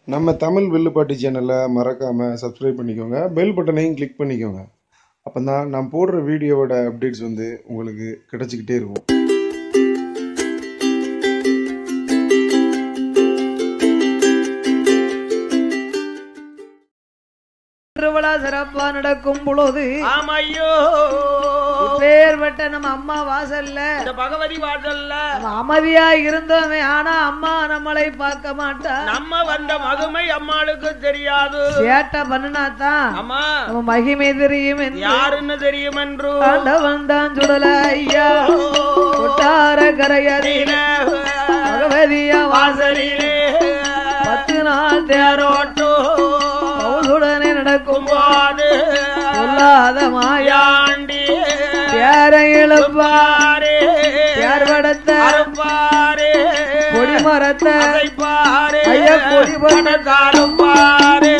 நம்ம தமிழ் வில்லுப்பாட்டி சேனலை மறக்காமல் சப்ஸ்கிரைப் பண்ணிக்கோங்க பெல் பட்டனையும் கிளிக் பண்ணிக்கோங்க அப்போ தான் நான் போடுற வீடியோவோட அப்டேட்ஸ் வந்து உங்களுக்கு கிடச்சிக்கிட்டே இருக்கும் திருவிழா சிறப்பா நடக்கும் பொழுது ஆமையோ பேர்பட்ட நம்ம அம்மா வாசல்ல இந்த பகவதி வாசல்ல நம்ம அமைதியா இருந்தோமே ஆனா அம்மா நம்மளை பார்க்க மாட்டா நம்ம வந்த மகிமை அம்மாளுக்கு தெரியாது சேட்டை பண்ணுனா தான் அம்மா நம்ம மகிமை தெரியும் என்று யாருன்னு தெரியும் என்று ஆண்டவன் தான் சுடல ஐயா கொட்டார கரையறியில பகவதியா வாசலிலே பத்து நாள் தேரோ ரோட்டோ பவுசுடனே நடக்கும் போது சொல்லாத மாயா யாண்டி தேரை எழுப்பா பாரே தேர் வடத்த அறுப்பாரே கொடிமரத்தை அசைப்பாரே ஐயா, கொடி பறக்க- பணத்தாலும் பாரே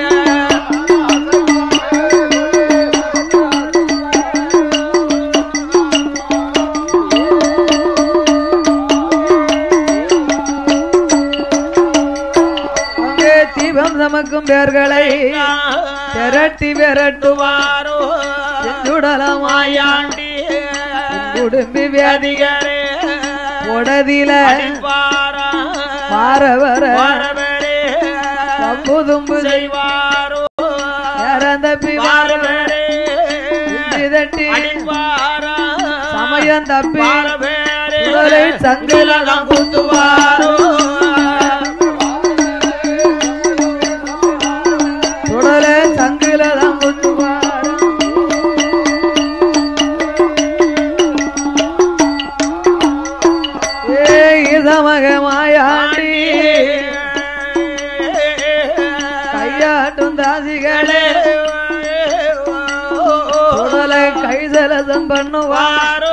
அங்கே தீபம் சமக்கும் பேர்களை திரட்டி விரட்டுவார் வாரோ சுடலமாயா மாயாண்டி குடும்பி வியாதி அதிகரே உடதில பாரா பார வர வரவரே புதும்பு செய்வாரோ தப்பி வரவரே தட்டி அடிப்பாரா சமயம் தப்பி வரவேரே உடலை சங்கிலதான் குத்துவாரோ சுடல சங்கிலதான் குத்துவார் ஏ இதமக மாயாண்டி கையாட்டும் தாசிகளே சுடலை கைசலசம் பண்ணுவார்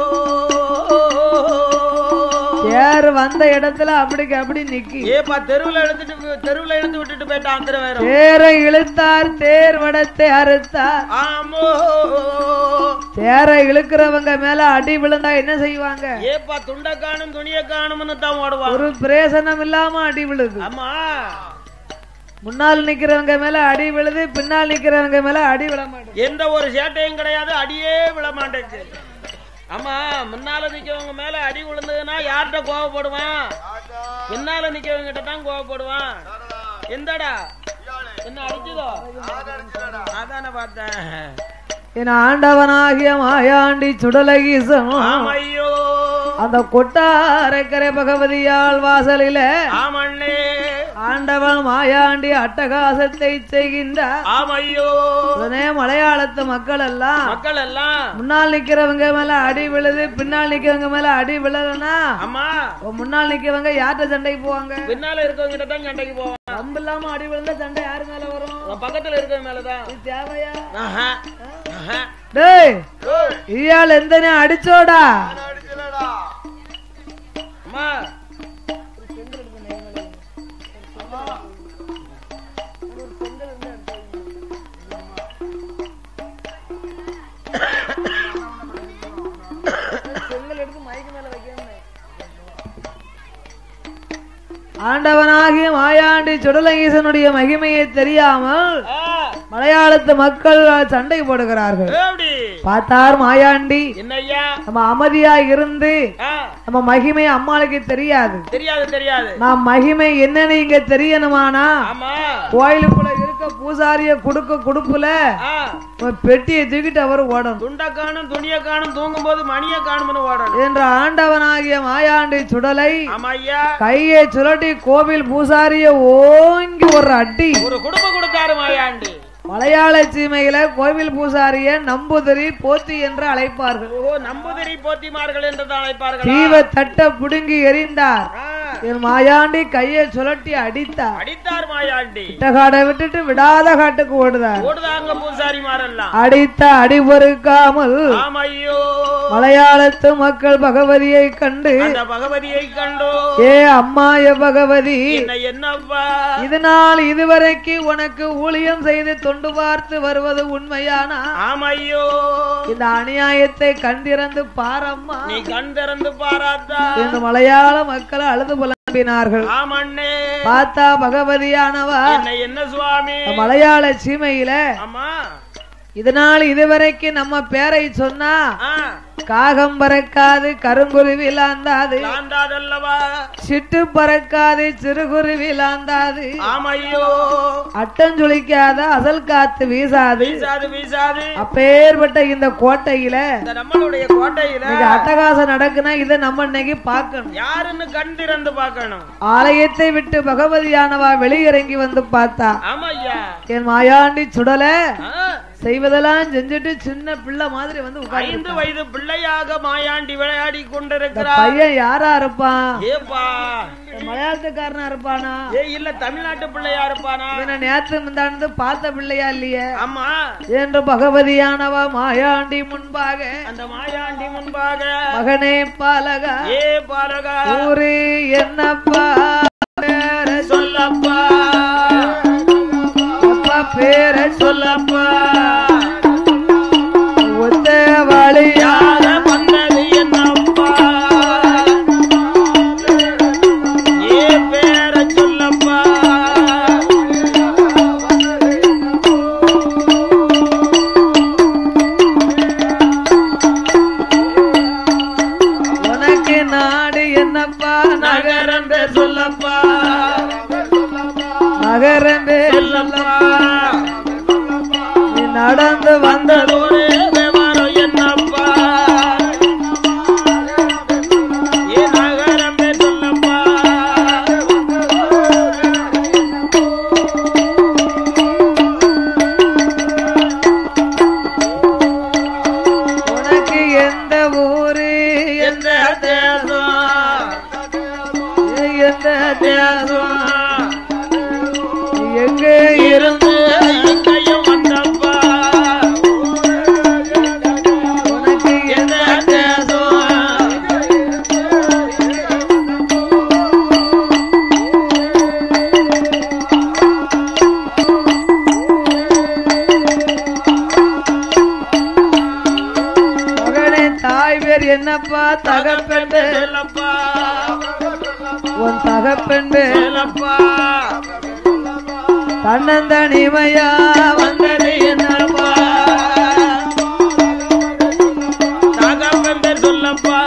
யார் வந்த இடத்துல அப்படிக்கு அப்படி நிக்கி ஏப்பா தெருவுல எடுத்துட்டு தெருவுல எடுத்து விட்டுட்டு போயிட்டான் அந்த வேற தேரை இழுத்தார் தேர் வடத்தை அறுத்தார் ஆமோ தேரை இழுக்கிறவங்க மேல அடி விழுந்தா என்ன செய்வாங்க ஏப்பா துண்ட காணும் துணிய காணும்னு தான் ஓடுவான் ஒரு பிரேசனம் இல்லாம அடி விழுது ஆமா முன்னால் நிக்கிறவங்க மேல அடி விழுது பின்னால் நிக்கிறவங்க மேல அடி விழ மாட்டேங்குது எந்த ஒரு சேட்டையும் கிடையாது அடியே விழ மாட்டேங்குது ஆமா முன்னால நிக்கிறவங்க மேல அடி விழுந்ததுன்னா யார்கிட்ட கோவப்படுவான் பின்னால நிக்கிறவங்க கிட்ட தான் கோவப்படுவான் எந்தடா என்ன அடிச்சதோ அதானே பார்த்தேன் என் ஆண்டவனாகிய மாயாண்டி சுடலகீசம் ஆமையோ அந்த கொட்டாரக்கரை பகவதியால் வாசலில ஆமண்ணே ஆண்டவன் மாயாண்டி அட்டகாசத்தை செய்கின்றார் ஆமையோ உடனே மலையாளத்து மக்கள் எல்லாம் மக்கள் எல்லாம் முன்னால் நிக்கிறவங்க மேல அடி விழுது பின்னால் நிக்கிறவங்க மேல அடி விழலனா ஆமா முன்னால் நிக்கிறவங்க யார்கிட்ட சண்டைக்கு போவாங்க பின்னால இருக்கவங்க கிட்ட தான் சண்டைக்கு போவான் கம்பு இல்லாம அடி விழுந்தா சண்டை யாரு மேல வரும் உன் பக்கத்துல இருக்கவங்க மேலதான் இது தேவையா ஆஹா, ஆஹா. டேய் இயாள் எந்த அடிச்சோடா அம்மா ஆண்டவனாகிய மாயாண்டி சுடலங்கீசனுடைய மகிமையை தெரியாமல் ஆ, மலையாளத்து மக்கள் சண்டை போடுகிறார்கள் எப்படி பார்த்தார் மாயாண்டி என்னய்யா நம்ம அமைதியா இருந்து ஆ, நம்ம மகிமை அம்மாளுக்கு தெரியாது தெரியாது தெரியாது நான் மகிமை என்னன்னு இங்க தெரியணுமானா ஆமா கோயிலுக்குள்ள இருக்க பூசாரிய குடுக்க குடுப்புல ஆ, ஒரு பெட்டியை தூக்கிட்டு அவர் ஓடணும் துண்ட காணும் துணிய காணும் தூங்கும் போது மணிய காணும்னு ஓடணும் என்ற ஆண்டவனாகிய மாயாண்டி சுடலை ஆமா ஐயா கையை சுழட்டி கோவில் பூசாரிய ஓங்கி ஒரு அடி ஒரு குடும்பம் கொடுத்தாரு மாயாண்டி மலையாள சீமையில கோவில் பூசாரிய நம்புதிரி போத்தி என்று அழைப்பார்கள் ஓ நம்புதிரி போத்திமார்கள் என்று தான் அழைப்பார்கள் தீவ தட்ட புடுங்கி எறிந்தார் என் மாயாண்டி கையை சுழட்டி அடித்தார் அடித்தார் மாயாண்டி காடை விட்டுட்டு விடாத காட்டுக்கு ஓடுதார் ஓடுதாங்க பூசாரிமாரெல்லாம் அடித்த அடி பொறுக்காமல் ஆமையோ மலையாளத்து மக்கள் பகவதியை கண்டு அந்த பகவதியை கண்டோ ஏ அம்மாய பகவதி என்ன என்னப்பா இதனால் இதுவரைக்கு உனக்கு ஊழியம் செய்து தொண்டு பார்த்து வருவது உண்மையானா ஆமையோ இந்த அநியாயத்தை கண்டிறந்து பாரம்மா நீ கண் திறந்து பாராத்தா என்று மலையாள மக்கள் அழுது புலம்பினார் கிளம்பினார்கள் ஆமண்ணே பார்த்தா பகவதியானவா என்ன என்ன சுவாமி மலையாள சீமையில ஆமா இதனால் இதுவரைக்கும் நம்ம பேரை சொன்னா ஆ, காகம் பறக்காது கருங்குருவி லாந்தாது லாந்தாதல்லவா சிட்டு பறக்காது சிறுகுருவி லாந்தாது ஆமையோ அட்டஞ்சுளிக்காத அசல் காத்து வீசாது வீசாது வீசாது அப்பேற்பட்ட இந்த கோட்டையில இந்த நம்மளுடைய கோட்டையில இன்னைக்கு அட்டகாசம் நடக்குன்னா இதை நம்ம இன்னைக்கு பார்க்கணும் யாருன்னு கண் திறந்து பார்க்கணும் ஆலயத்தை விட்டு பகவதியானவா வெளியிறங்கி வந்து பார்த்தா ஆமா ஐயா என் மாயாண்டி சுடல ஆ, செய்வதெல்லாம் செஞ்சுட்டு சின்ன பிள்ளை மாதிரி வந்து உட்கார்ந்து ஐந்து வயது பிள்ளையாக மாயாண்டி விளையாடி இந்த கொண்டிருக்கிறார் பையன் யாரா இருப்பான் ஏப்பா மலையாளத்துக்காரனா இருப்பானா ஏ இல்ல தமிழ்நாட்டு பிள்ளையா இருப்பானா இவனை நேற்று முந்தாண்டு பார்த்த பிள்ளையா இல்லையே ஆமா என்று பகவதியானவா மாயாண்டி முன்பாக அந்த மாயாண்டி முன்பாக மகனே பாலகா ஏ பாலகா ஊரு என்னப்பா பேர சொல்லப்பா அப்பா பேர சொல்லப்பா ஒத்த வழியா யார பண்ணது என்னப்பா ஏ பேர சொல்லப்பா உனக்கு நாடு என்னப்பா நகர் நகரம் பேர் சொல்லப்பா நகரம் பேர் சொல்லப்பா நீ நடந்து வந்த வந்ததோடு விவரம் என்னப்பா ஏ நகரம் பேர் சொல்லப்பா உனக்கு எந்த ஊரு எந்த தேசம் எந்த தேசம் எங்க இருந்து இங்கேயும் வந்தப்பா உனக்கு எந்த தேசம் மகனே தாய் பேர் என்னப்பா தகப்பன் பேர் சொல்லப்பா உன் தகப்பன் பேர் சொல்லப்பா தன்னந்தனிமையா வந்தது என்னப்பா தகப்பன் பேர் சொல்லப்பா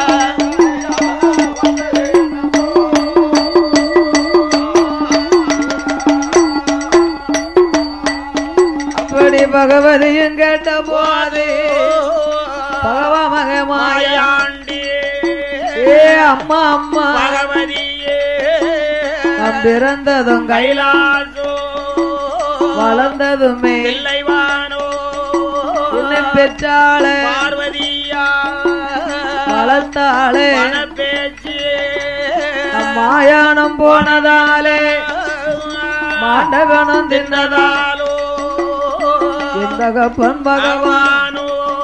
அப்படி பகவதியும் கேட்ட போது பகவா மகமாயா மாயாண்டி ஏ அம்மா அம்மா பகவதியே நாம் பிறந்ததும் கையில கைலாசோ வளர்ந்ததுமே பிள்ளைவானோ என்னை பெற்றாளே பார்வதியா வளர்த்தாளே மனப்பேச்சு நம் மாயானம் போனதாலே மாண்டகணம் தின்னதா தின்னதாலோ என் தகப்பன் பகவான் பகவானோ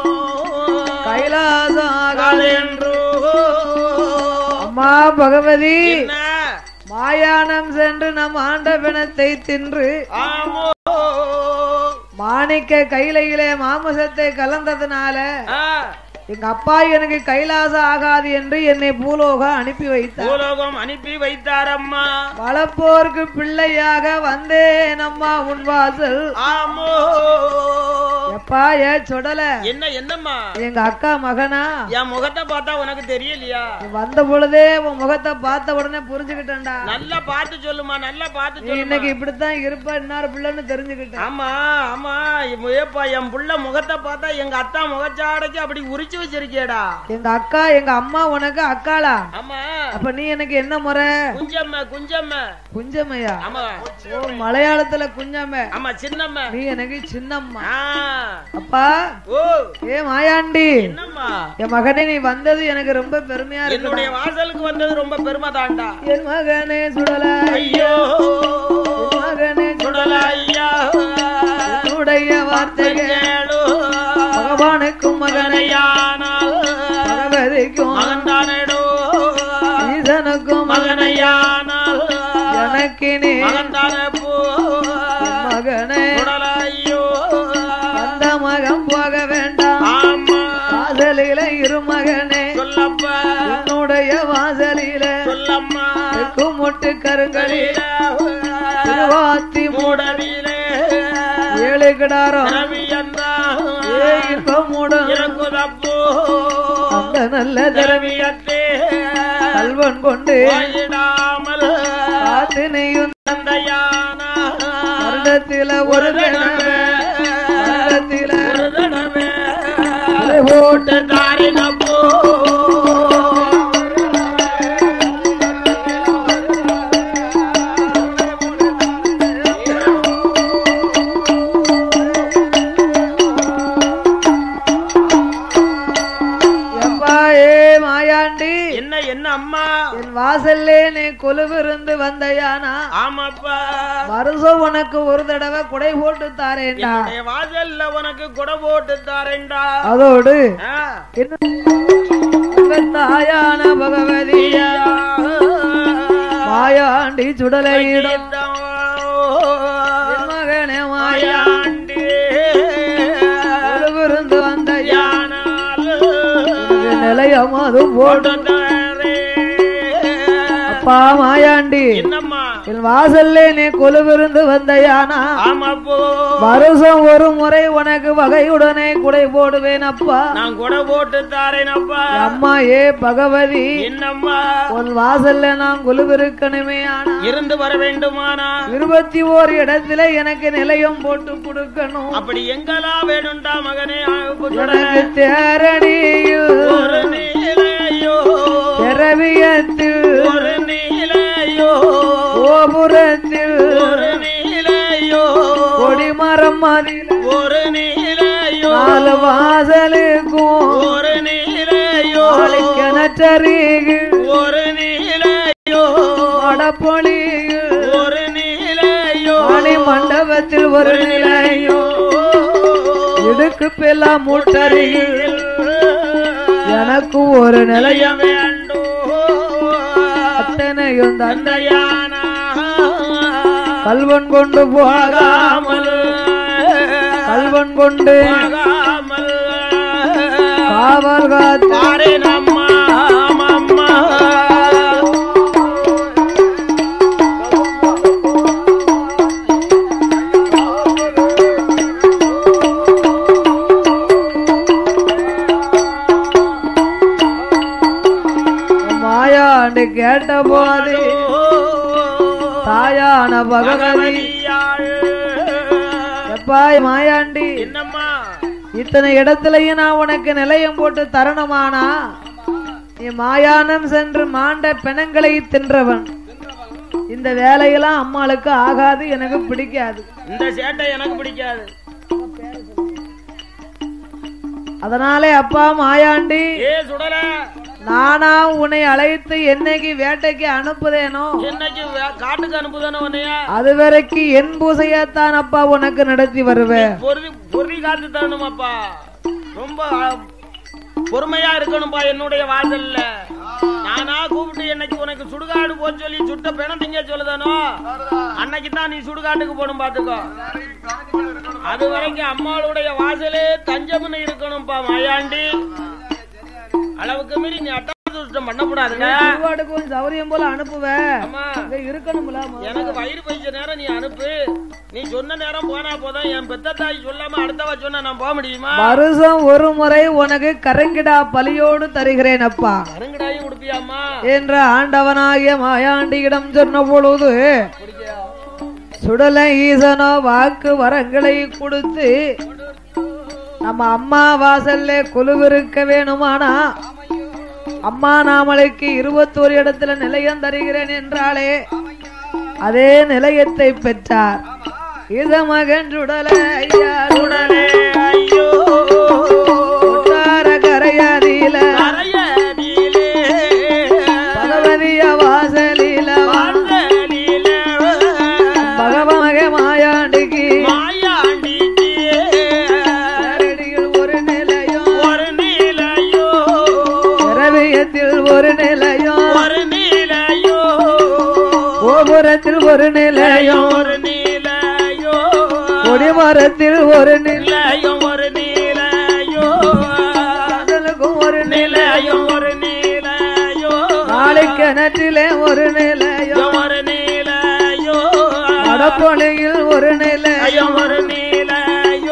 கைலாசாக காலென்றோ அம்மா பகவதி என்ன மாயானம் சென்று நம் ஆண்ட பிணத்தை தின்று ஆமோ மாணிக்க கைலையிலே மாமசத்தை கலந்ததுனால ஆ, எங்க அப்பா எனக்கு கைலாசம் ஆகாது என்று என்னை பூலோகம் அனுப்பி வைத்தார் பூலோகம் அனுப்பி வைத்தாரம்மா வளப்போருக்கு பிள்ளையாக வந்தேன் அம்மா உன் வாசல் ஆமோ எப்பா ஏ சுடல என்ன என்னம்மா எங்க அக்கா மகனா என் முகத்தை பார்த்தா உனக்கு தெரியலையா நீ வந்த பொழுதே உன் முகத்தை பார்த்த உடனே புரிஞ்சுக்கிட்டேன்டா நல்லா பார்த்து சொல்லுமா நல்லா பார்த்து நீ சொல்லுமா இன்னைக்கு இப்படித்தான் இருப்ப இன்னொரு பிள்ளைன்னு தெரிஞ்சுக்கிட்டேன் ஆமா ஆமா ஏப்பா என் புள்ள முகத்தை பார்த்தா எங்க அத்தா முகச்சாடைக்கு அப்படி உரிச்சு வச்சிருக்கேடா எங்க அக்கா எங்க அம்மா உனக்கு அக்காளா ஆமா அப்ப நீ எனக்கு என்ன முறை குஞ்சம்ம குஞ்சம்ம குஞ்சம்மையா ஆமா ஓ மலையாளத்துல குஞ்சம்மை ஆமா சின்னம்ம நீ எனக்கு சின்னம்மா ஆ, அப்பா ஓ ஏ மாயாண்டி என்னம்மா என் மகனே நீ வந்தது எனக்கு ரொம்ப பெருமையா இருக்கு என்னுடைய வாசலுக்கு வந்தது ரொம்ப பெருமை தாண்டா என் மகனே சுடல ஐயோ என் மகனே சுடல ஐயா உடைய வார்த்தைகள் கேளு பகவானுக்கும் மகனை மகனையானால் பகவதிக்கும் மகன்தானடோ ஈசனுக்கும் மகனை மகனையானால் எனக்கு நீ மகன்தான போ மகனே சுடல ஐயோ அந்த மகன் போக வேண்டாம் ஆமா வாசலில இரு மகனே சொல்லப்பா என்னுடைய வாசலில சொல்லம்மா கிடாரம் பிறவி என்றால் ஏ இன்பமுடன் இருக்குதப்போ அந்த நல்ல திறவி திரவியத்தே கல்வன் கொண்டு வாழிடாமல் காத்தினையும் தந்தையான வருடத்தில ஒரு தடவை வருடத்தில ஒரு தடவை அதை போட்டு தாரினப்போ எப்பா ஏ மாயாண்டி என்ன என்ன அம்மா என் வாசல்லே நீ கொலுவிருந்து வந்தையானா ஆமாப்பா வருஷம் உனக்கு ஒரு தடவை குடை போட்டு தாரேன்டா என்னுடைய வாசல்ல உனக்கு குடை போட்டு தாரேன்டா அதோடு ஆ. என்ன உங்க தாயான பகவதியா மாயாண்டி சுடலையிடம் என் மகனே மாயா மாயாண்டி கொலுவிருந்து வந்தையா யானால் நிலையம் அது போட்டு போட்டுத்தாரே. அப்பா மாயாண்டி என்னம்மா என் வாசல்லே நீ கொலுவிருந்து வந்தையானா ஆமாப்போ வருஷம் ஒரு முறை உனக்கு வகையுடனே குடை போடுவேன் அப்பா நான் குடை போட்டு தாரேனப்பா அம்மா ஏ பகவதி என்னம்மா உன் வாசல்ல நான் குழுவிருக்கணுமே ஆனா இருந்து வர வேண்டுமானா இருபத்தி ஓர் இடத்துல எனக்கு நிலையம் போட்டு கொடுக்கணும் அப்படி எங்கெல்லாம் வேணும்டா மகனே எனக்கு தேரணியில் ஒரு நீலையோ திரவியத்தில் ஒரு நீலையோ கோபுரத்தில் ஒரு நீலையோ கொடிமரம் மதில் ஒரு நீலையோ நாலு வாசலுக்கும் ஒரு நீலையோ கிணற்றருகில் ஒரு நீலையோ மடப்பொழியில் ஒரு நீலையோ மணி மண்டபத்தில் ஒரு நிலையம் இடுக்கு பெல்லாம் மூட்டருகில் எனக்கு ஒரு நிலையம் வேண்டும் அத்தனையும் தந்தை தந்தையானா கல்வன் கொண்டு போக போகாமல் கல்வன் கொண்டு போகாமல் காவல் காத்து பாரு நம்மா அம்மா மாயாண்டு கேட்ட போது தாயான பகவதி எப்பாய் மாயாண்டி என்னம்மா இத்தனை இடத்துலயும் நான் உனக்கு நிலையம் போட்டு தரணுமானா நீ மாயானம் சென்று மாண்ட பிணங்களை தின்றவன் இந்த வேலையெல்லாம் அம்மாளுக்கு ஆகாது எனக்கு பிடிக்காது இந்த சேட்டை எனக்கு பிடிக்காது அதனாலே அப்பா மாயாண்டி ஏ சுடல நானா உன்னை அழைத்து என்னைக்கு வேட்டைக்கு அனுப்புதேனோ என்னைக்கு வே- காட்டுக்கு அனுப்புதானே உன்னைய அது வரைக்கும் என் பூசையத்தான் அப்பா உனக்கு நடத்தி வருவேன் பொருதி பொருதி காத்து தரணுமாப்பா ரொம்ப அ, பொறுமையா இருக்கணும்பா என்னுடைய வாசல்ல நானா கூப்பிட்டு என்னைக்கு உனக்கு சுடுகாடு போக சொல்லி சுட்ட பிணம் திங்க சொல்லுதானோ அன்னைக்கு தான் நீ சுடுகாட்டுக்கு போகணும் பாத்துக்கோ அது வரைக்கும் அம்மாளுடைய வாசலே தஞ்சம்னு இருக்கணும்பா மாயாண்டி அளவுக்கு மீறி நீ அட்டாதுஷ்டம் பண்ணக்கூடாதுங்க திருவாடுக்கும் சௌரியம் போல அனுப்புவேன் அம்மா அங்க இருக்கணும்ல எனக்கு வயிறு பைச்ச நேரம் நீ அனுப்பு நீ சொன்ன நேரம் போனா போதும் என் பெத்த தாய் சொல்லாம அடுத்தவ சொன்னா நான் போக முடியுமா வருஷம் ஒரு முறை உனக்கு கரங்கிடா பலியோடு தருகிறேன் அப்பா கருங்கடாயும் கொடுப்பியாம்மா என்ற ஆண்டவனாகிய மாயாண்டியிடம் சொன்ன பொழுது சுடல ஈசனோ வாக்கு வரங்களை கொடுத்து நம்ம அம்மா வாசல்ல குழுவிருக்க வேணுமானா அம்மா நாமளுக்கு இருபத்தோரு இடத்துல நிலையம் தருகிறேன் என்றாலே அதே நிலையத்தை பெற்றார் இத மகன் சுடல ஐயா உடனே ஐயோ சுட்டார கரையாதியில கரையடியிலே பகவதிய வாசலில வாசலிலே பகவமக மாயாண்டிக்கு மாயாண்டிக்கு நேரடியில் ஒரு நிலையம் ஒரு நீலையோ திரவியத்தில் ஒரு நிலையம் ஒரு நீலையோ கோபுரத்தில் ஒரு நிலையம் ஒரு நீலையோ கொடிமரத்தில் ஒரு நிலையம் நிலையம் ஒரு நீலையோ காதலுக்கும் ஒரு நிலையம் நிலையம் ஒரு நீலையோ நாளை கிணற்றிலே ஒரு நிலையம் ஒரு நீலையோ மடப்பொழியில் ஒரு நிலையம் ஐயம் ஒரு நீலையோ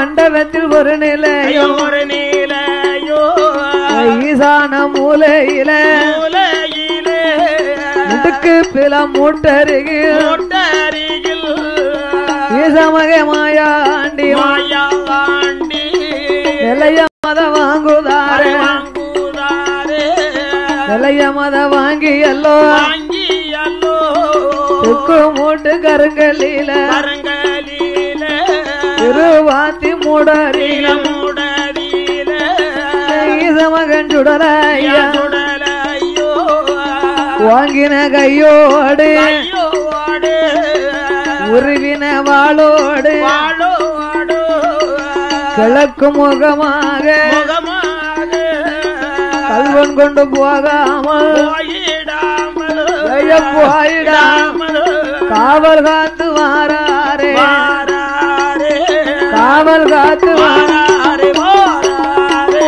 மண்டபத்தில் ஒரு நிலையம் ஒரு நீலையோ ஈசான மூலையில மூலையிலே முடுக்கு பில மூட்டருகில் மொட்டரியில் ஈசமக மாயாண்டி மாயாண்டி நிலைய மத வாங்குதாரு வாங்குதாரே நிலைய மத வாங்கி எல்லோ வாங்கி அல்லோ துக்கு மூட்டு கருங்கலில கரங்களில திருவாத்தி மூடரில மூடரில ஈசமகன் சுடலையா சுடலையோ வாங்கின கையோடு ஐயோடு உருவின வாளோடு வாழோடு கிழக்கு முகமாக முகமாக கல்வன் கொண்டு போகாமல் போயிடாமல் போயிடாமல் காவல் காத்து வாராரே வாராரே காவல் காத்து வாரா வாராரே வாராரே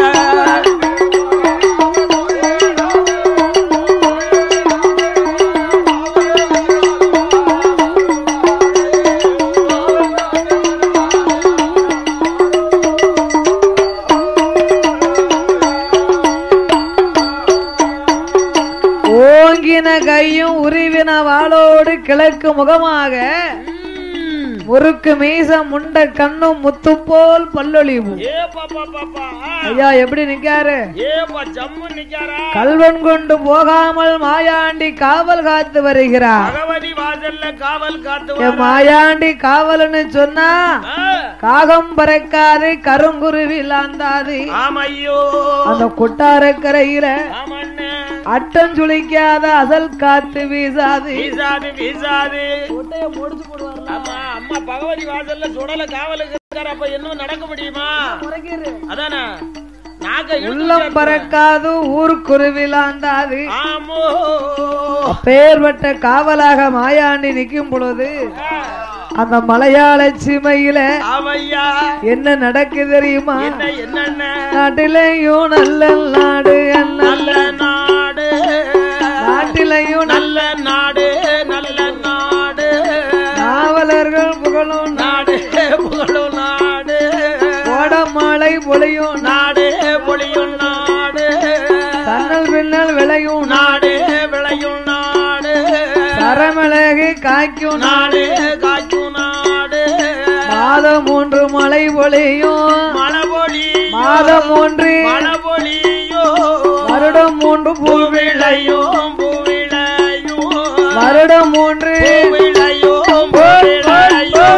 ஓங்கின கையும் உருவின வாளோடு கிழக்கு முகமாக முறுக்கு மீச முண்ட கண்ணும் முத்து போல் பல்லொழிவு ஏ பாப்பா பாப்பா ஐயா எப்படி நிக்காரு ஏப்பா ஜம்மு நிக்காரா கல்வன் கொண்டு போகாமல் மாயாண்டி காவல் காத்து வருகிறார் பகவதி வாசல்ல காவல் காத்து என் மாயாண்டி காவல்னு சொன்னா ஆ, காகம் பறக்காது கருங்குருவி லாந்தாது ஆமையோ அந்த கொட்டாரக்கரையில ஆமண்ணே அட்டம் சுளிக்காத அசல் காத்து வீசாது வீசாது வீசாது ஆமா அம்மா பகவதி வாசல்ல சுடல காவலுக்கு இருக்காரு அப்ப இன்னும் நடக்க முடியுமா அதானே நாக்க உள்ளம் இழுத்து பறக்காது ஊருக்குருவி லாந்தாது ஆமோ அப்பேர்பட்ட காவலாக மாயாண்டி நிக்கும் பொழுது அந்த மலையாள சீமையில ஆமையா என்ன நடக்கு தெரியுமா என்ன என்னென்ன நாட்டிலையும் நல்ல நாடு என்ன நல்ல நாடு நாட்டிலையும் நல்ல நல்ல நாடு நல்ல நாடு நாவலர்கள் புகழும் நாடு புகழும் நாடு கோடமாலை பொழியும் நாடு பொழியும் நாடு தன்னல் பின்னல் விளையும் நாடு விளையும் நாடு சரமிளகு காய்க்கும் நாடு காய்க்கும் நாடு மாதம் மூன்று மழை பொழியும் மழபொழி மாதம் மூன்று மழபொழியோ வருடம் மூன்று பூவிளையும் பூவிளையும் பூவிளையும் வருடம் மூன்று பூவிளையும் பூவிளையும்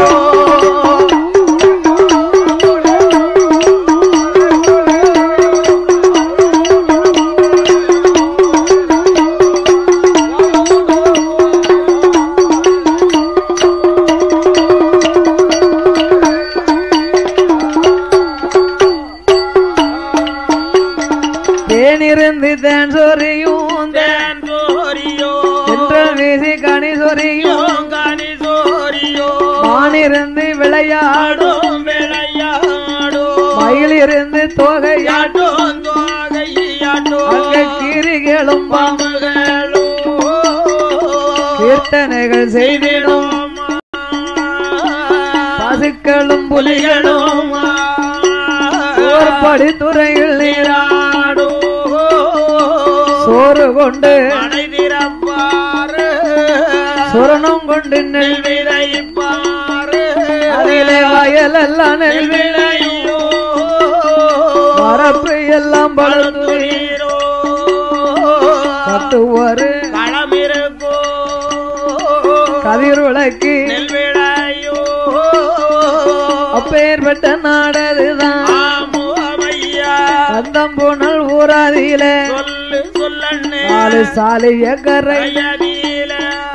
தேனிருந்து தேன் சொரியும் தேன்தோரியோ தென்றல் வீசி கனி சொரியும் யோங்கானி சோரியோ மானிருந்து விளையாடும் ஆடும் விளையாடோ மயிலிருந்து தோகையாடும் யாட்டோம் தோகையாட்டோ அங்க கீரிகளும் பாம்புகளோ கீர்த்தனைகள் செய்திடும் பசுக்களும் புலிகளும் ஓர்படி துறையில் நீராடும் சோறு கொண்டு மனை திறப்பாரு சுரணம் கொண்டு நெல் விதைப்பாரு அதிலே வயல் எல்லாம் நெல் விளையோ மரப்பு எல்லாம் பழுத்து பழுத்துயிரோ கட்டுவாரு களமிருக்கோ கதிர் விளக்கு நெல் விளையோ அப்பேற்பட்ட நாடதுதான் ஆமோ அமையா சந்தம் போனல் ஊராதியில சொல்லு சொல்லண்ணே நாலு சாலைய கரை ஐயனீல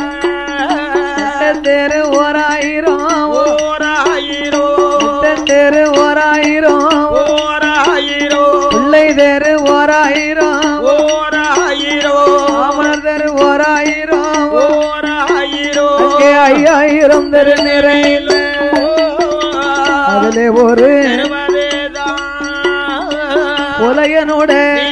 தேரு ஓராயிரம் ஓராயிரோ தேரு ஓராயிரம் ஓராயிரோ பிள்ளை தேரு ஓராயிரம் ஓராயிரோ மாமனர் தெரு ஓராயிரம் ஓராயிரோ அங்கே ஐயாயிரம் தெரு நிறையில அதுல ஒரு புலையனோட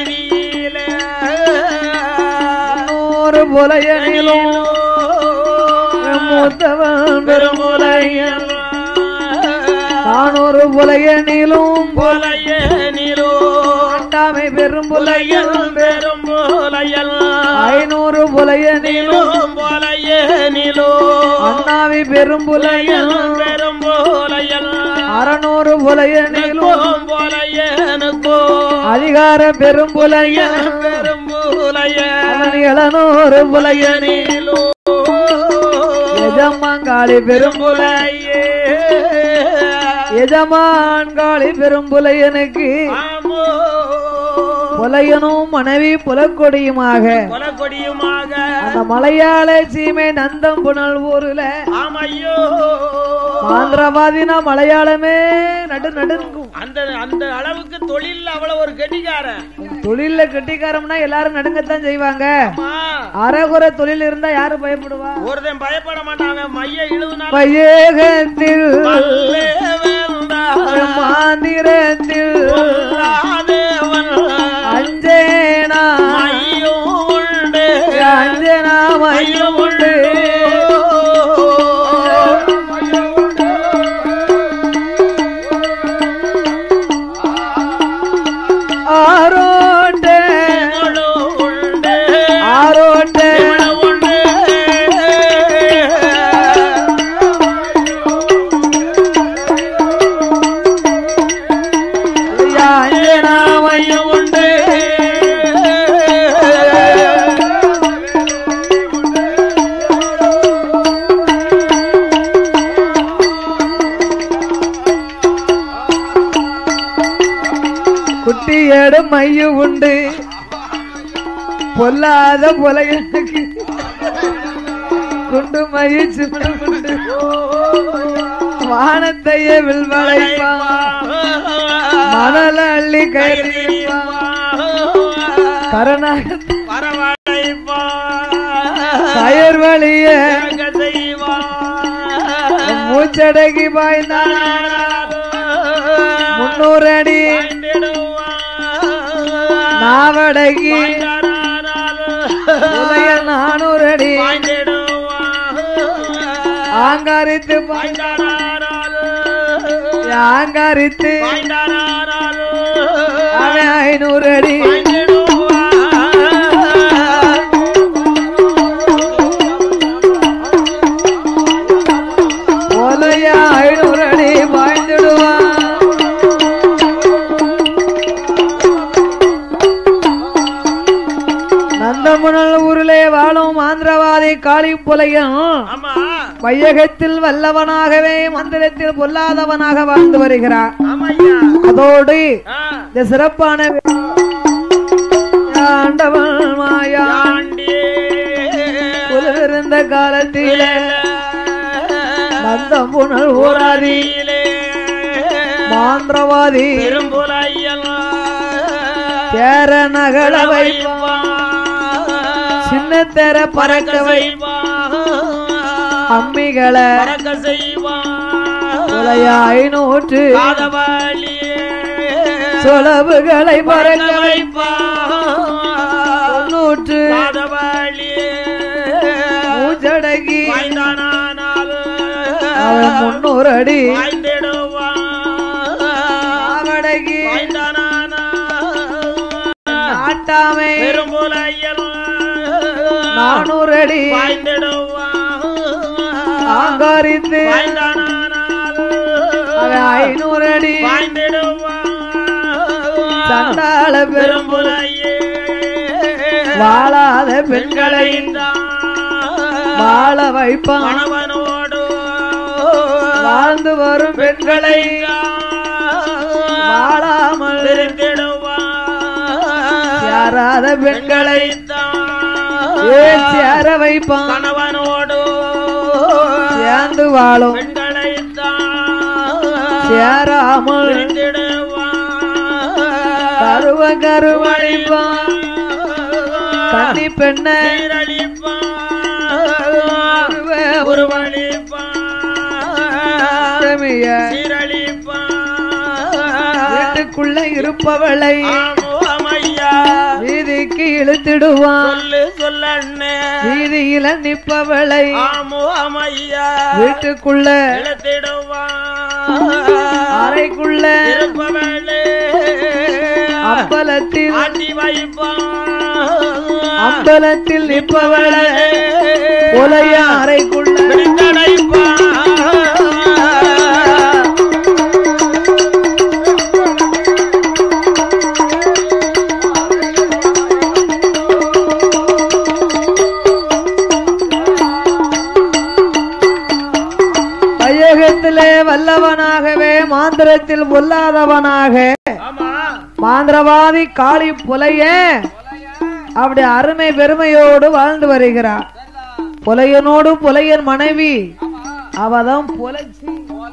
நூறு புலையனிலும் மூத்தவன் பெருமுலையன் நானூறு புலைய நீளும் புலையே நீலோ ஆண்டாமை பெரும் புலையல் புலையல் பெரும் புலையல் ஐநூறு புலைய நீளும் நீலும் புலையே நீலோ அண்ணாவி பெரும் புலையல் புலையல் பெரும் புலையல் அறநூறு புலைய நீளும் நிற்கும் புலையனுக்கோ அதிகார பெரும் புலையல் பெரும் புலையன் அவன் எழுநூறு புலைய நீலோ எஜமாங்காளி பெரும் புலையே எஜமான்காளி பெரும் புலையனுக்கு ஆமோ புலையனும் மனைவி புலக்கொடியுமாக கொலக்கொடியுமாக அந்த மலையாள சீமை நந்தம் புனல் ஊர்ல ஆமையோ ஆந்திரவாதினா மலையாளமே நடு நடுங்கும் அந்த அந்த அளவுக்கு தொழில் அவ்வளவு ஒரு கெட்டிக்காரன் தொழில்ல கெட்டிக்காரம்னா எல்லாரும் நடுங்கத்தான் செய்வாங்க ஆமா. அறகுறை தொழில் இருந்தா யாரு பயப்படுவா ஒருத்தன் பயப்பட மாட்டாங்க மைய இழுதுனால பையகத்தில் பல்லே வேந்தாள் மாந்திரத்தில் கொல்லாதேவன் அஞ்சேனா மையும் உண்டு அஞ்சனா மையம் உண்டு ஆரோட்டே முழு உண்டு ஆரோட்டே முழு உண்டு அஞ்சனா மையம் உண்டு குட்டியடு மைய உண்டு பொல்லாத புலையனுக்கு குண்டு மைய சிம்மு உண்டு வானத்தையே வில்வளைப்பான் மணல அள்ளி கைதிப்பான் கரணாக கயர் வழிய மூச்சடகி பாய்ந்தான் முன்னூறு அடி நாவடகி உதய நானூறு அடி ஆங்காரித்து பாய்ந்தான் ஆங்காரித்து அவன் ஐநூறு அடி உதய ஐநூறு அடி பாய்ந்துடுவான் நந்தமுனல் ஊரிலே வாழும் ஆந்திரவாதி காளி புலையன் ஆமா வையகத்தில் வல்லவனாகவே மந்திரத்தில் பொல்லாதவனாக வாழ்ந்து வருகிறான் ஆமையா அதோடு ஆ, இந்த சிறப்பான ஆண்டவன் மாயா ஆண்டி புலிருந்த காலத்திலே நந்தமுனல் ஊராதி ஊராதியிலே மாந்திரவாதி பெரும்புலையல் தேர நகல வைப்பான் சின்ன தேர பறக்க வை அம்மிகளை பறக்க செய்வான் உலைய ஐநூற்று காதவாளியே சொலவுகளை பறக்க வை வைப்பான் நூற்று காதவாளியே மூச்சடகி வாய்ந்தானால் அவன் முன்னூறு அடி வாய்ந்திடுவான் ஆவடகி வாய்ந்தானால் நாட்டாமை பெரும்புலையல் நானூறு அடி வாய்ந்திடுவான் ஆங்காரித்து வாய்ந்தானால் அவன் ஐநூறு அடி வாய்ந்திடுவான் சண்டாள பெரும் பெரும்புலையே வாழாத பெண்களை வாழ வைப்பான் கணவனோடு வாழ்ந்து வரும் பெண்களை வாழாமல் பிரிந்திடுவான் சேராத பெண்களை ஏ சேர வைப்பான் கணவனோடு சேர்ந்து வாழும் பெண்களை சேராமல் கருவ கருவழிப்பான் கன்னி பெண்ண உருவழிய வீட்டுக்குள்ள இருப்பவளை வீதிக்கு இழுத்திடுவான் சொல்லு சொல்லண்ணே வீதியில நிப்பவளை ஆமோ அமையா வீட்டுக்குள்ள இழுத்திடுவான் அறைக்குள்ள இருப்பவளே அம்பலத்தில் ஆட்டி வைப்பான் அம்பலத்தில் நிற்பவள உலைய அறைக்குள்ள பிடித்தடைப்பான் வையகத்திலே வல்லவனாகவே மாந்திரத்தில் பொல்லாதவனாக ஆமா மாந்திரவாதி காளி புலைய அப்படி அருமை பெருமையோடு வாழ்ந்து வருகிறார் புலையனோடு புலையன் மனைவி அவதான் புலச்சி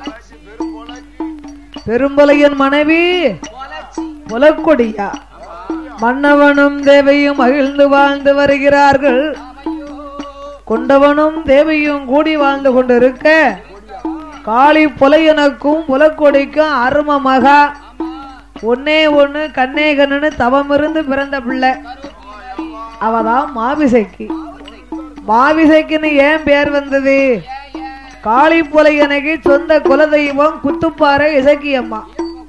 பெரும்புலையன் மனைவி புலக்கொடியா மன்னவனும் தேவையும் மகிழ்ந்து வாழ்ந்து வருகிறார்கள் கொண்டவனும் தேவையும் கூடி வாழ்ந்து கொண்டிருக்க காளி புலையனுக்கும் புலக்கொடிக்கும் அரும மகா ஒன்னே ஒண்ணு கண்ணே கண்ணுன்னு தவம் இருந்து பிறந்த பிள்ளை அவதான் மாவிசைக்கு மாவிசைக்குன்னு ஏன் பேர் வந்தது காளி புலையனுக்கு சொந்த குலதெய்வம் குத்துப்பாறை இசக்கியம்மா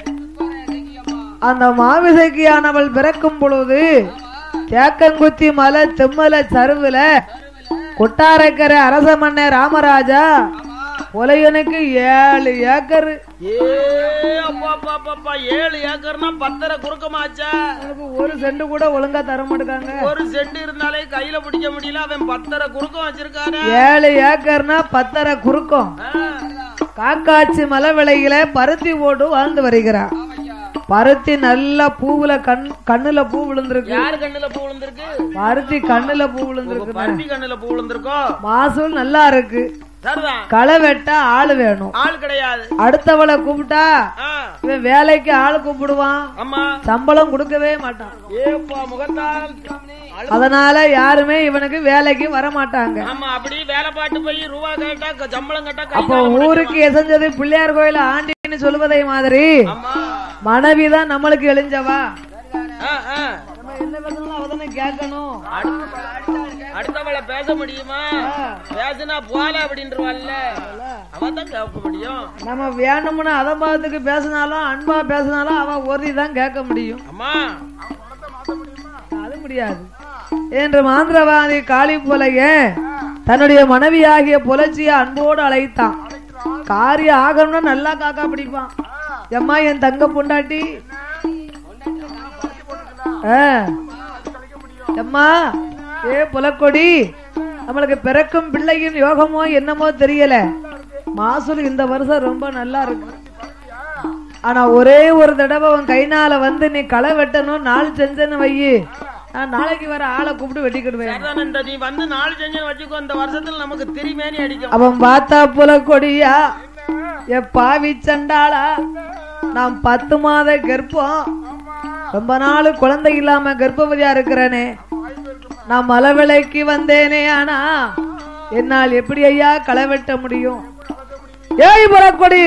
அந்த மாவிசைக்கியானவள் பிறக்கும் பொழுது தேக்கங்குத்தி மலை செம்மலை சருவுல கொட்டாரக்கரை அரச மன்னர் ராமராஜா புலையனுக்கு ஏழு ஏக்கர் ஏ அப்பா அப்பா அப்பா, அப்பா ஏழு ஏக்கர்னா பத்தரை குறுக்கமாச்சா ஒரு செண்டு கூட ஒழுங்கா தர மாட்டாங்க ஒரு செண்டு இருந்தாலே கையில பிடிக்க முடியல அவன் பத்தரை குறுக்கம் வச்சிருக்காரு ஏழு ஏக்கர்னா பத்தரை குறுக்கம் ஆ, காக்காச்சி மலை விலையில பருத்தி போட்டு வாழ்ந்து வருகிறார் பருத்தி நல்ல பூவுல கண் கண்ணுல பூ விழுந்திருக்கு யாரு கண்ணுல பூ விழுந்திருக்கு பருத்தி கண்ணுல பூ விழுந்திருக்கு பருத்தி கண்ணுல பூ விழுந்திருக்கோம் மாசூல் நல்லா இருக்கு சரிதான் களை வெட்ட ஆள் வேணும் ஆள் கிடையாது அடுத்தவளை கூப்பிட்டா ஆ, இவன் வேலைக்கு ஆள் கூப்பிடுவான் ஆமா சம்பளம் கொடுக்கவே மாட்டான் ஏப்பா முகத்தால் அழு- அதனால யாருமே இவனுக்கு வேலைக்கு வர மாட்டாங்க ஆமா அப்படி வேலை பாட்டு போய் ரூபா கேட்டா க- சம்பளம் கேட்டா கை அப்போ கால ஊருக்கு எசஞ்சது பிள்ளையார் கோயில ஆண்டின்னு சொல்லுவதை மாதிரி ஆமா மனைவிதான் நம்மளுக்கு எழிஞ்சவா ஆ, ஆ. நம்ம என்ன பேசணும் அவதானே கேட்கணும் அடுத்தவளை பேச முடியுமா பேசுனா போல அப்படின்றவாள்ல அவன் தான் கேட்க முடியும் நம்ம வேணும்னு அதம்பாவத்துக்கு பேசினாலும் அன்பா பேசினாலும் அவ ஒருதி தான் கேட்க முடியும் அம்மா அது முடியாது என்று மாந்திரவாதி காளி புலைய தன்னுடைய மனைவியாகிய புலச்சிய அன்போடு அழைத்தான் காரியம் ஆகணும்னா நல்லா காக்கா பிடிப்பான் எம்மா என் தங்க பொண்டாட்டி ஆ. எம்மா ஏ புலக்கொடி நம்மளுக்கு பிறக்கும் பிள்ளையின் யோகமோ என்னமோ தெரியல மாசூல் இந்த வருஷம் ரொம்ப நல்லா இருக்கு ஆனா ஒரே ஒரு தடவை உன் கைனால வந்து நீ களை வெட்டணும் நாள் செஞ்சன்னு வையி நான் நாளைக்கு வர ஆளை கூப்பிட்டு வெட்டிக்கிடுவேன் சரிதான் இந்த நீ வந்து நாலு செஞ்சு வச்சுக்கோ இந்த வருஷத்துல நமக்கு திரிமேனி அடிக்கும் அவன் பார்த்தா புல கொடியா எ பாவி சண்டாளா நான் பத்து மாத கர்ப்பம் ரொம்ப நாள் குழந்தை இல்லாம கர்ப்பவதியா இருக்கிறேனே நான் மலை விலைக்கு வந்தேனே ஆனா என்னால் எப்படி ஐயா களை வெட்ட முடியும் ஏய் புறக்கொடி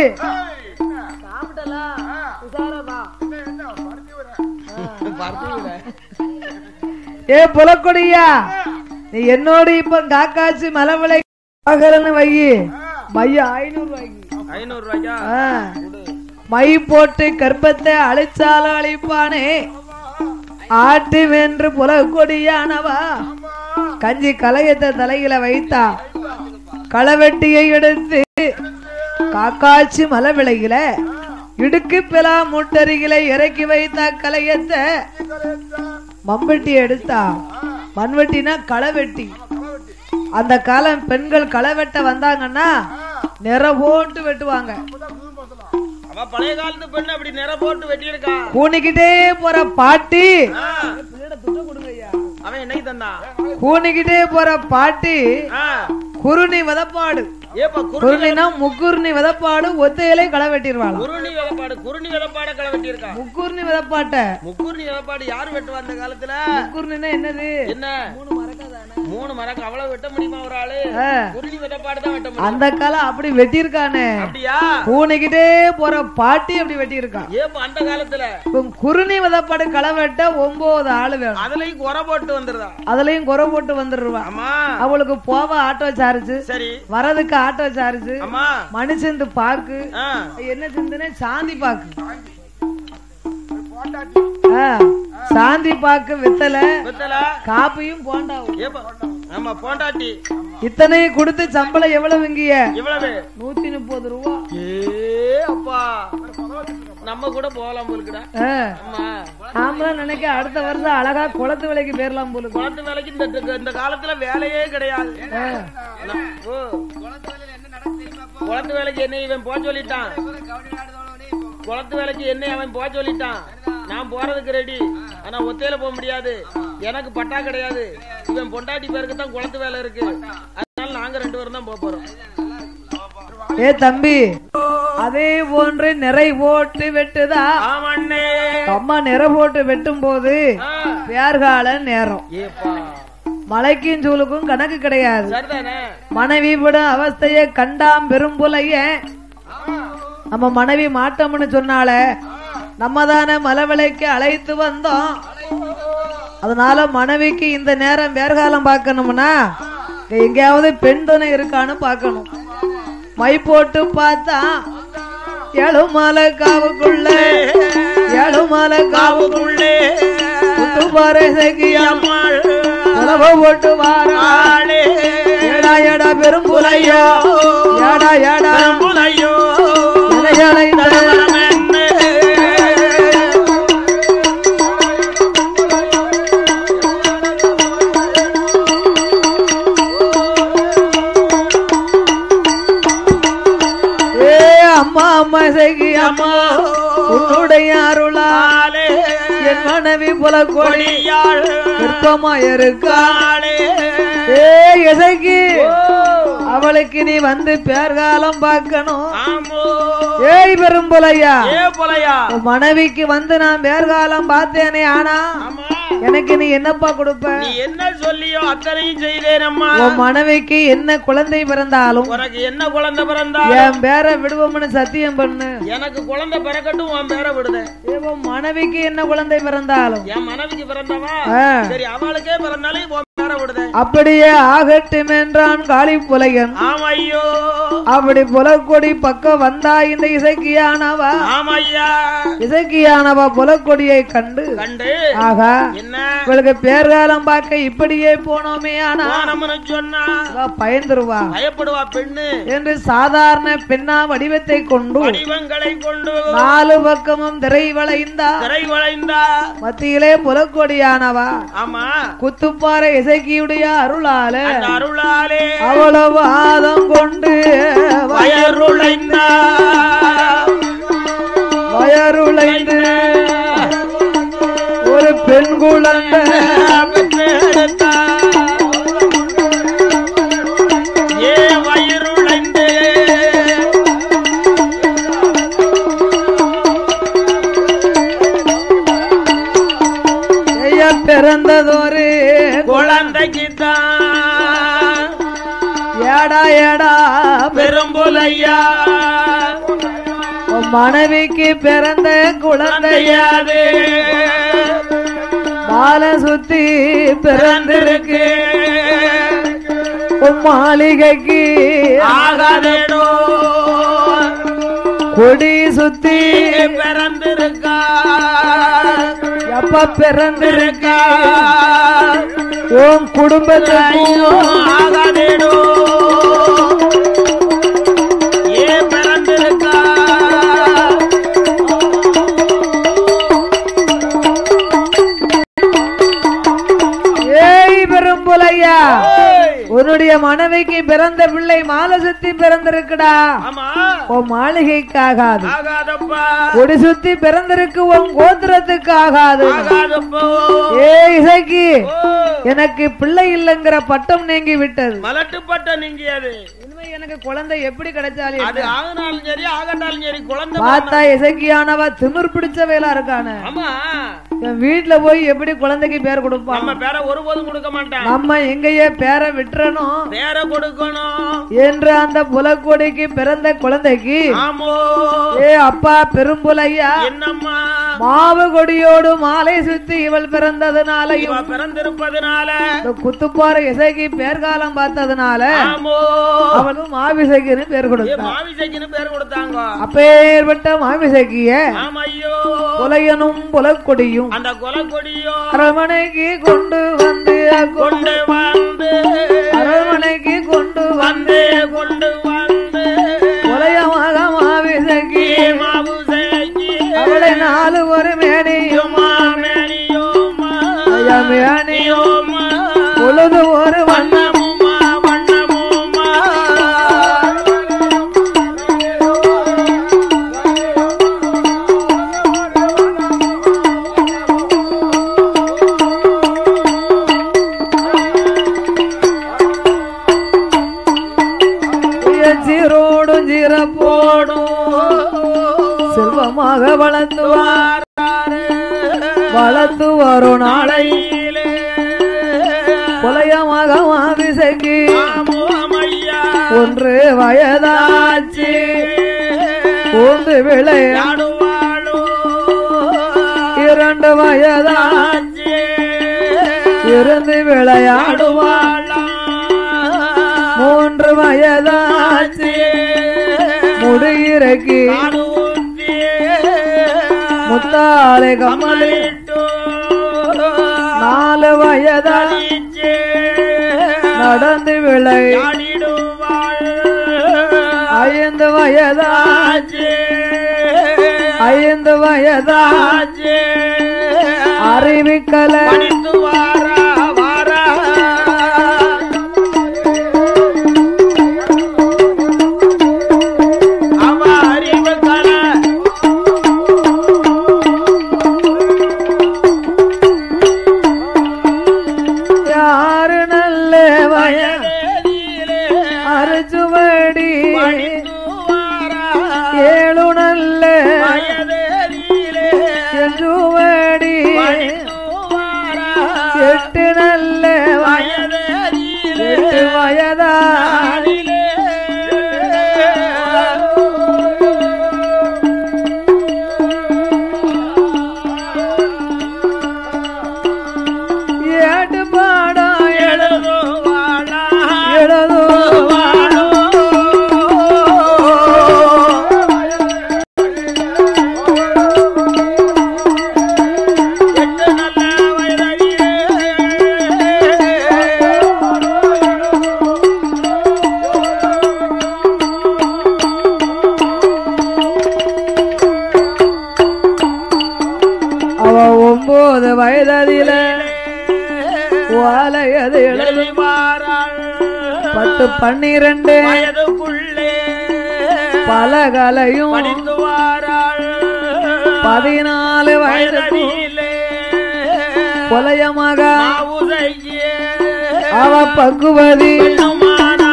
ஏ புலக்கொடியா நீ என்னோட இப்ப காக்காச்சு மலை விலை ஆகலன்னு வையி மைய ஐநூறு ரூபாய்க்கு ஐநூறு ரூபாய்க்கா ஆ. மை போட்டு கர்ப்பத்தை அழிச்சாலும் அழிப்பானே ஆட்டு வென்று புலக்கொடியானவா கஞ்சி கலையத்தை தலையில வைத்தா களவெட்டியை எடுத்து காக்காச்சி மலை விலையில இடுக்கு பிலா முட்டருகில இறக்கி வைத்தா கலையத்தை மம்பட்டி எடுத்தா மண்வெட்டினா களவெட்டி அந்த காலம் பெண்கள் களை வெட்ட வந்தாங்கன்னா நிற போட்டு வெட்டுவாங்க அவ பழைய காலத்து பெண்ணு அப்படி நிற போட்டு வெட்டியிருக்கா கூனிக்கிட்டே போற பாட்டி ஆ. அவன் என்னைக்கு தந்தான் கூனிக்கிட்டே போற பாட்டி ஆ. குருணி வதப்பாடு ஏப்பா குரு குருணினா முக்குருணி வதப்பாடு ஒத்தையிலே களை வெட்டிடுவாங்க குருணி விதப்பாடு குருணி விதப்பாட களை வெட்டியிருக்கா முக்குருணி வதப்பாட்ட முக்குருணி விதப்பாடு யாரு வெட்டுவா அந்த காலத்துல முக்குருணினா என்னது என்ன மூணு மரம் மூணு மரக்கு அவ்வளவு வெட்ட முடியுமா ஒரு ஆளு ஆ. குருடி வெட்டப்பாடு தான் வெட்ட முடியும் அந்த காலம் அப்படி வெட்டியிருக்கானே அப்படியா பூனைக்கிட்டே போற பாட்டி அப்படி வெட்டியிருக்கான் ஏப்ப அந்த காலத்துல இப்ப குருணி விதப்பாடு களை வெட்ட ஒன்பது ஆளு வேணும் அதுலயும் குறை போட்டு வந்துருதா அதுலயும் குறை போட்டு வந்துருவா ஆமா அவளுக்கு போவ ஆட்டோ சார்ஜ் சரி வரதுக்கு ஆட்டோ சார்ஜ் ஆமா மனுஷந்து பாக்கு ஆ. என்ன சிந்தனை சாந்தி பாக்கு ஆ, சாந்தி பாக்கு வெத்தலை வெத்தல காப்பியும் போண்டாவும் ஏப்ப ஆமா போண்டாட்டி இத்தனையும் கொடுத்து சம்பளம் எவ்வளவு இங்கிய இவ்வளவு நூத்தி முப்பது ரூபா ஏ அப்பா நம்ம கூட போகலாம் போலுக்குடா ஆ, ஆமா நாமளும் நினைக்க அடுத்த வருஷம் அழகா குளத்து வேலைக்கு போயிடலாம் போல குளத்து வேலைக்கு இந்த இந்த காலத்துல வேலையே கிடையாது நான்- ஓ. குளத்து வேலைக்கு என்ன இவன் போக சொல்லிட்டான் குளத்து வேலைக்கு என்ன அவன் போக சொல்லிட்டான் நான் போறதுக்கு ரெடி ஆனா ஒத்தையில போக முடியாது எனக்கு பட்டா கிடையாது இவன் பொண்டாட்டி பேருக்கு தான் குளத்து வேலை இருக்கு அதனால நாங்க ரெண்டு பேரும் தான் போக போறோம் ஏ தம்பி அதே போன்று நிறை போட்டு வெட்டுதா ஆமண்ணே அம்மா நிறை போட்டு வெட்டும் போது ஆ. பேர்கால நேரம் ஏப்பா மலைக்கும் சூளுக்கும் கணக்கு கிடையாது சரிதானே மனைவி விடும் அவஸ்தைய கண்டாம் பெரும்புலைய நம்ம மனைவி மாட்டோம்னு சொன்னால நம்ம தானே மலவிலைக்கு அழைத்து வந்தோம் அதனால மனைவிக்கு இந்த நேரம் வேர்காலம் பார்க்கணும்னா இங்க எங்கேயாவது பெண் துணை இருக்கான்னு பார்க்கணும் மை போட்டு பார்த்தா எழுமலை காவுக்குள்ள எழுமலை காவுக்குள்ள உள்ளே பாறை சகியம்மாள் உலக போட்டு வாரா ஏடா ஏடா பெரும்புலையோ ஏடா ஏடா இலையலைந்த ஏ அம்மா அம்மா சகி அம்மா உன்னுடைய அருளா என் மனைவி புல கோடி விருப்பமா இருக்கா ஏ இசைக்கு அவளுக்கு நீ வந்து பேர்காலம் பார்க்கணும் ஏய் பெரும்புலையா உன் மனைவிக்கு வந்து நான் பேர்காலம் பார்த்தேனே ஆனா எனக்கு நீ என்னப்பா கொடுப்ப நீ என்ன சொல்லியோ அத்தனையும் செய்தேன் அம்மா உன் மனைவிக்கு என்ன குழந்தை பிறந்தாலும் உனக்கு என்ன குழந்தை பிறந்தா என் பேரை விடுவோம்னு சத்தியம் பண்ணு எனக்கு குழந்தை பிறக்கட்டும் உன் பேரை விடுதேன் ஏ, உன் மனைவிக்கு என்ன குழந்தை பிறந்தாலும் என் மனைவிக்கு பிறந்தவா ஆ, சரி அவளுக்கே பிறந்தாலும் உன் பேரை விடுதேன் அப்படியே ஆகட்டும் என்றான் காளி புலையன் ஆமா ஐயோ அப்படி புலக்கொடி பக்கம் வந்தா இந்த இசைக்கியானவா ஆமா ஐயா இசைக்கியானவா புலக்கொடியை கண்டு கண்டு ஆகா என்ன இவளுக்கு பேர்காலம் பார்க்க இப்படியே போனோமே ஆனா போனோம்னு சொன்னா இவ பயந்துருவா பயப்படுவா பெண்ணு என்று சாதாரண பெண்ணா வடிவத்தை கொண்டு வடிவங்களை கொண்டு நாலு பக்கமும் திரை வளைந்தா திரை வளைந்தா மத்தியிலே புலக்கொடியானவா ஆமா குத்துப்பாறை இசைக்கியுடைய அருளால அந்த அருளாலே அவ்வளவு ஆதம் கொண்டு வயருளைந்தா வயருளைந்து ஒரு பெண் குழந்தை பெற்றெடுத்தா. ஏ வயிறுளைந்து செய்ய பிறந்ததொரு குழந்தைக்குத்தான் ஏடா ஏடா பெரும்புலையா உன் மனைவிக்கு பிறந்த குழந்தைய குழந்தையாது மாலை சுத்தி பிறந்திருக்கு பிறந்திருக்கு உன் மாளிகைக்கு ஆகாதேடோ கொடி சுத்தி பிறந்திருக்கா எப்ப பிறந்திருக்கு இருக்கா உன் குடும்பத்தையும் ஆகாதேடோ ஏ பிறந்திருக்கா ஏய் பெரும்புலையா ஏய், உன்னுடைய மனைவிக்கு பிறந்த பிள்ளை மாலை சுத்தி பிறந்திருக்குடா ஆமா உன் மாளிகைக்கு ஆகாது ஆகாதப்பா கொடி சுத்தி பிறந்திருக்கு உன் கோத்திரத்துக்கு ஆகாது ஆகாதப்போ ஏ இசைக்கு ஓ, எனக்கு பிள்ளை இல்லைங்கிற பட்டம் நீங்கி விட்டது மலட்டுப்பட்ட நீங்கியது இனிமே எனக்கு குழந்தை எப்படி கிடைச்சாலும் அது ஆகினாலும் சரி ஆகட்டாலும் சரி குழந்தை பார்த்தா இசைக்கியானவ திமிர் பிடிச்ச வேலா இருக்கானு ஆமா என் வீட்டுல போய் எப்படி குழந்தைக்கு பேர் கொடுப்பான் நம்ம பேரை ஒருபோதும் கொடுக்க மாட்டான் நம்ம எங்கேயே பேரை விட்டுறணும் பேரை கொடுக்கணும் என்று அந்த புலக்கொடிக்கு பிறந்த குழந்தைக்கு ஆமோ ஏ அப்பா பெரும்புலையா என்னம்மா மாவு கொடியோடு மாலை சுத்தி இவள் பிறந்ததுனாலையும் இவ பிறந்திருப்பதனால இந்த குத்துப்பாறை இசைக்கு பேர்காலம் பார்த்ததுனால ஆமோ அவளும் மாவிசைக்குன்னு பேர் ஏ கொடுத்தான் மாவிசைக்குன்னு பேர் கொடுத்தாங்க அப்பேற்பட்ட மாவிசைக்கிய ஆமா ஐயோ புலையனும் புலக்கொடியும் அந்த கொலக்கொடியோ அரண்மனைக்கு கொண்டு வந்து கொண்டு வந்து அரண்மனைக்கு கொண்டு வந்து வந்து கொண்டு வந்து புலையமாக மாவிசைக்கு மாவுசைக்கு அவளை நாலு ஒரு மேடையும் மேனியோமா மேடையும் பொழுது ஒரு வண்ண வண்ணமுமா வண்ணமுமா சீரோடும் சீரப்போடும் செல்வமாக வளர்ந்து வா- வளர்த்து வரும் நாளை புலையமாக மாவிசைக்கு ஒன்று வயதாச்சு கூந்து விளையா இரண்டு வயதாச்சு இருந்து விளையாடுவா மூன்று வயதாச்சு முடியிறக்கி முத்தாளை கமலி நாலு வயதா நடந்து விளை ஐந்து வயதாச்சு ஐந்து வயதாச்சு அறிவிக்கலை யாரு நல்ல வய அரைச்சுவடி ஏழு நல்ல எஞ்சுவடி எட்டு நல்ல வய எட்டு வயதா ஏட்டு பாடம் எழுது எழுது அவ ஒன்பது வயதில ஓலையது எழுது பத்து பன்னிரண்டு வயதுக்குள்ளே பலகலையும் படித்து வாராள் பதினாலு வயது வயதிலே கொலையமாக உதையே அவ பக்குவதி பெண்ணுமானா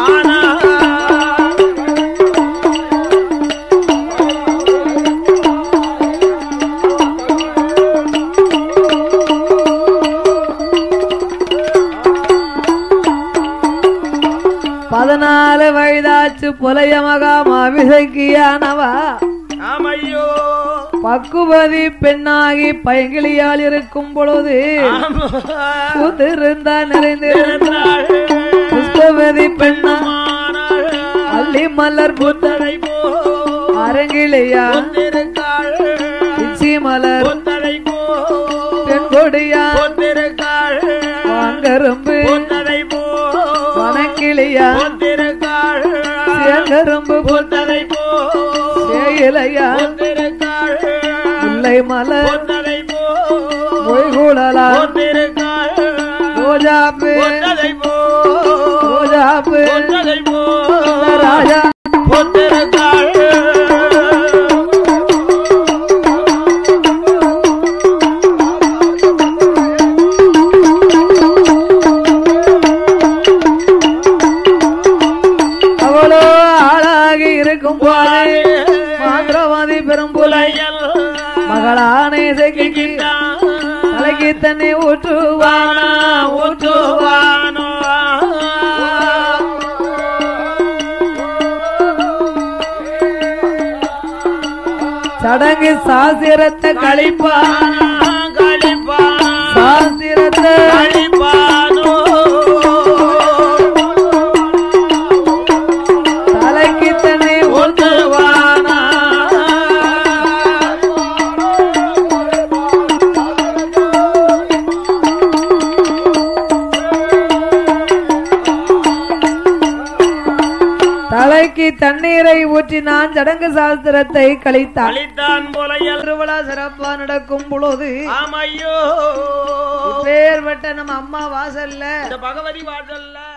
பதினாலு வயதாச்சு புலையமகா மாவிசைக்கியானவா ஆமையோ பக்குவதி பெண்ணாகி பைங்கிளியால் இருக்கும் பொழுது கூத்திருந்தா நிறைந்திருந்தாள் புஷ்பவதி பெண்ணா அள்ளி மலர் புத்த அரங்கிளியா இச்சி மலர் பெண் கொடியா வாங்கரும்பு வனக்கிளியா சேங்கரும்பு சேயிலையா முல்லை மலர் மொய்குழலா ரோஜாப்பு ரோஜாப்பு ராஜா அவளோ ஆளாகி இருக்கும் போது மாந்திரவாதி பெரும்புலை மகளானே செய்கி தலைக்கு தண்ணி ஊற்றுவானா ஊற்றுவான் ஊற்றுவானோ சடங்கு சாசிரத்தை கழிப்பான் கழிப்பான் சாசிரத்தை கழிப்பானோ தலைக்கு தண்ணி ஊற்றுவானா தலைக்கு தண்ணீரை ஊற்றினான் சடங்கு சாஸ்திரத்தை கழித்தான் கழித்தான் போலையல் திருவிழா சிறப்பா நடக்கும் பொழுது ஆமையோ பேர் நம்ம அம்மா வாசல்ல இந்த பகவதி வாசல்ல